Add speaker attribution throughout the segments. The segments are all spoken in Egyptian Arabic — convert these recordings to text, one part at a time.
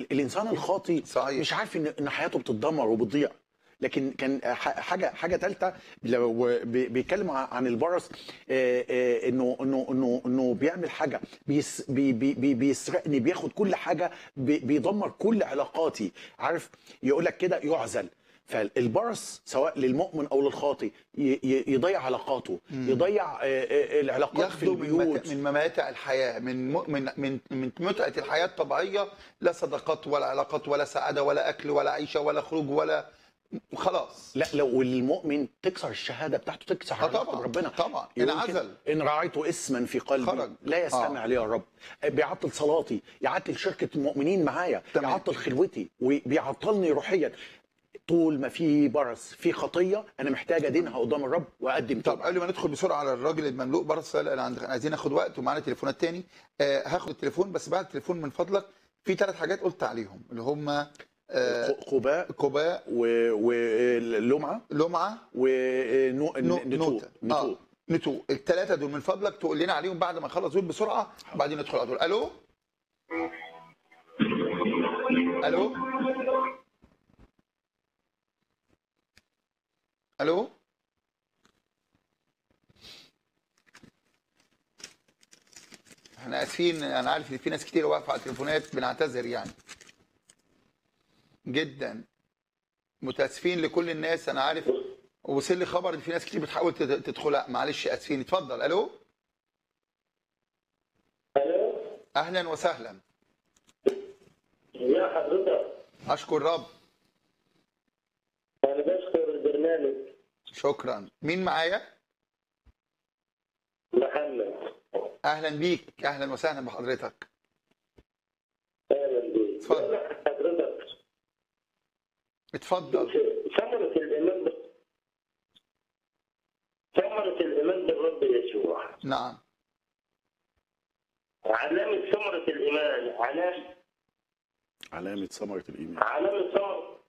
Speaker 1: الانسان الخاطي
Speaker 2: صحيح.
Speaker 1: مش عارف ان ان حياته بتتدمر وبتضيع لكن كان ح- حاجه حاجه ثالثه لو بي- بيتكلم ع- عن البرص آه، آه، انه انه انه انه بيعمل حاجه بيس بي بي بي بيسرقني بياخد كل حاجه بي- بيدمر كل علاقاتي عارف يقول لك كده يعزل فالبرص سواء للمؤمن او للخاطي ي- ي- يضيع علاقاته يضيع آه، آه، العلاقات في
Speaker 2: ياخدوا من
Speaker 1: البيوت
Speaker 2: مت... من مماتع الحياه من م... من من من متعه الحياه الطبيعيه لا صداقات ولا علاقات ولا سعاده ولا اكل ولا عيشه ولا خروج ولا خلاص
Speaker 1: لا لو المؤمن تكسر الشهاده بتاعته تكسر
Speaker 2: آه
Speaker 1: علاقته
Speaker 2: طبعا،
Speaker 1: بربنا
Speaker 2: طبعا.
Speaker 1: يقول
Speaker 2: انعزل.
Speaker 1: كده، ان رعيت اسما في قلبي
Speaker 2: خرج.
Speaker 1: لا يستمع
Speaker 2: آه.
Speaker 1: لي الرب بيعطل صلاتي يعطل شركه المؤمنين معايا
Speaker 2: تمام.
Speaker 1: يعطل خلوتي وبيعطلني روحيا طول ما في برص في خطيه انا محتاج ادينها قدام الرب واقدم
Speaker 2: طب
Speaker 1: توبه
Speaker 2: قبل ما ندخل بسرعه على الراجل المملوء برص انا عند... عايزين ناخد وقت ومعانا تليفونات تاني آه هاخد التليفون بس بعد التليفون من فضلك في ثلاث حاجات قلت عليهم اللي هم آه
Speaker 1: قباء
Speaker 2: كوباء
Speaker 1: ولمعه
Speaker 2: لمعه
Speaker 1: ونو
Speaker 2: نو...
Speaker 1: نتو
Speaker 2: نوتة
Speaker 1: نتو
Speaker 2: اه نتو الثلاثه دول من فضلك تقول لنا عليهم بعد ما نخلص دول بسرعه وبعدين ندخل على دول الو الو الو احنا اسفين انا عارف ان في ناس كتير واقفه على التليفونات بنعتذر يعني جدا متاسفين لكل الناس انا عارف وصل لي خبر ان في ناس كتير بتحاول تد- تدخل لا، معلش اسفين اتفضل الو
Speaker 3: الو
Speaker 2: اهلا وسهلا
Speaker 3: يا حضرتك
Speaker 2: اشكر رب
Speaker 3: انا بشكر البرنامج
Speaker 2: شكرا مين معايا
Speaker 3: محمد
Speaker 2: اهلا بيك اهلا وسهلا بحضرتك
Speaker 3: اهلا بيك
Speaker 2: اتفضل.
Speaker 3: بقول لك حضرتك
Speaker 2: اتفضل
Speaker 3: ثمرة الايمان ب- ثمرة الايمان بالرب يسوع
Speaker 2: نعم
Speaker 3: علامة ثمرة الايمان علامة
Speaker 1: علامه ثمره الايمان
Speaker 3: علامة ثمرة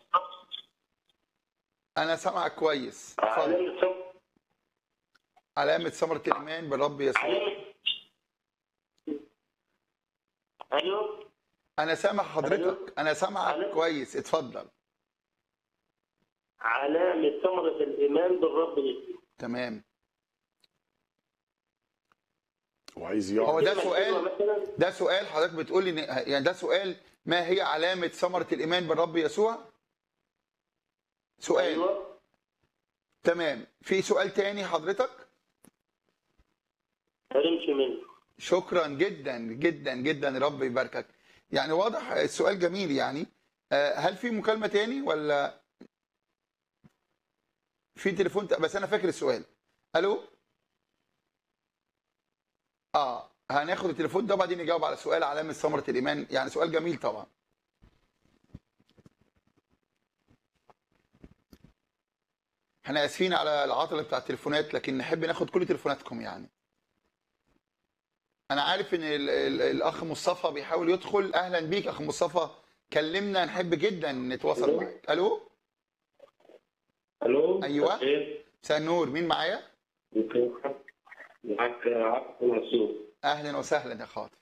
Speaker 2: انا سامعك كويس اتفضل
Speaker 3: علامة ثمرة
Speaker 2: علامه ثمره الايمان بالرب يسوع
Speaker 3: علامة الو
Speaker 2: انا سامع حضرتك انا سامعك
Speaker 3: ألو.
Speaker 2: كويس اتفضل
Speaker 3: علامة ثمرة الايمان بالرب يسوع
Speaker 2: تمام
Speaker 1: وعايز
Speaker 2: هو
Speaker 1: يعرف
Speaker 2: ده
Speaker 3: كلمة
Speaker 2: سؤال
Speaker 3: حلوة مثلا
Speaker 2: ده سؤال حضرتك بتقول لي إن- يعني ده سؤال ما هي علامه ثمره الايمان بالرب يسوع سؤال
Speaker 3: ايوه
Speaker 2: تمام في سؤال تاني حضرتك
Speaker 3: هرمش منه
Speaker 2: شكرا جدا جدا جدا رب يباركك يعني واضح السؤال جميل يعني آه، هل في مكالمة تاني ولا في تليفون ت- بس انا فاكر السؤال الو اه هناخد التليفون ده وبعدين نجاوب على سؤال علامة ثمرة الإيمان يعني سؤال جميل طبعا احنا اسفين على العطلة بتاع التليفونات لكن نحب ناخد كل تليفوناتكم يعني انا عارف ان ال ال الاخ مصطفى بيحاول يدخل اهلا بيك اخ مصطفى كلمنا نحب جدا نتواصل معاك الو
Speaker 3: الو
Speaker 2: أيوة.
Speaker 3: خير.
Speaker 2: مساء النور مين معايا
Speaker 3: معك عبد منصور
Speaker 2: اهلا وسهلا يا خاطر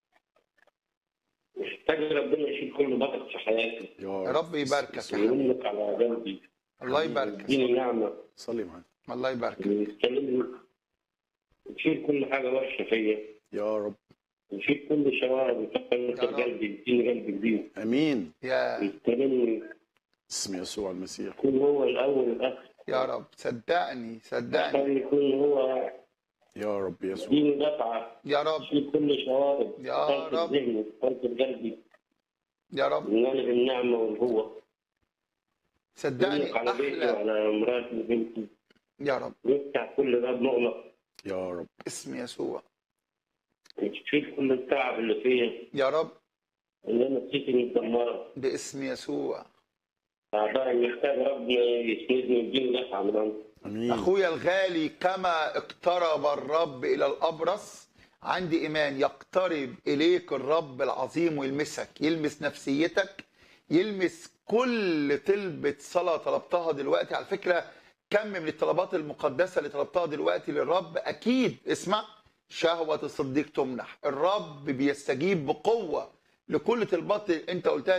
Speaker 3: محتاج ربنا يشيل كل ضغط في حياتي
Speaker 1: يا
Speaker 2: رب يباركك يا حبيبي
Speaker 3: ويملك على قلبي
Speaker 2: الله يباركك
Speaker 3: يديني نعمة
Speaker 1: صلي معانا
Speaker 2: الله يباركك
Speaker 3: ويستلمني يشيل كل حاجة وحشة فيا
Speaker 1: يا رب
Speaker 3: يشيل كل شوارع بتفكر
Speaker 2: يا رب.
Speaker 3: قلبي يديني قلب جديد
Speaker 1: امين
Speaker 2: يا
Speaker 3: ويستلمني
Speaker 1: اسم يسوع المسيح
Speaker 3: يكون هو الأول والآخر
Speaker 2: يا رب صدقني صدقني
Speaker 3: يخلي يكون هو
Speaker 1: يا رب يسوع
Speaker 3: يديني دفعة
Speaker 2: يا رب
Speaker 3: يشيل كل شوارع
Speaker 2: يا
Speaker 3: فرط
Speaker 2: رب.
Speaker 3: الذهن فرط قلبي
Speaker 2: يا رب
Speaker 3: وينال النعمة والقوة
Speaker 2: صدقني
Speaker 3: يملك على بيتي
Speaker 2: احلى
Speaker 3: وعلى مراتي وبنتي
Speaker 2: يا رب
Speaker 3: يفتح كل باب مغلق
Speaker 1: يا رب
Speaker 2: اسم يسوع
Speaker 3: يشيل كل التعب اللي فيا
Speaker 2: يا رب
Speaker 3: اللي انا نفسيتي متدمره
Speaker 2: باسم يسوع
Speaker 3: تعبان محتاج ربنا يسندني ويديني دفعه من عنده
Speaker 1: امين
Speaker 2: اخويا الغالي كما اقترب الرب الى الابرص عندي ايمان يقترب اليك الرب العظيم ويلمسك يلمس نفسيتك يلمس كل طلبة صلاة طلبتها دلوقتي على فكرة كم من الطلبات المقدسة اللي طلبتها دلوقتي للرب أكيد اسمع شهوة الصديق تمنح الرب بيستجيب بقوة لكل طلبات انت قلتها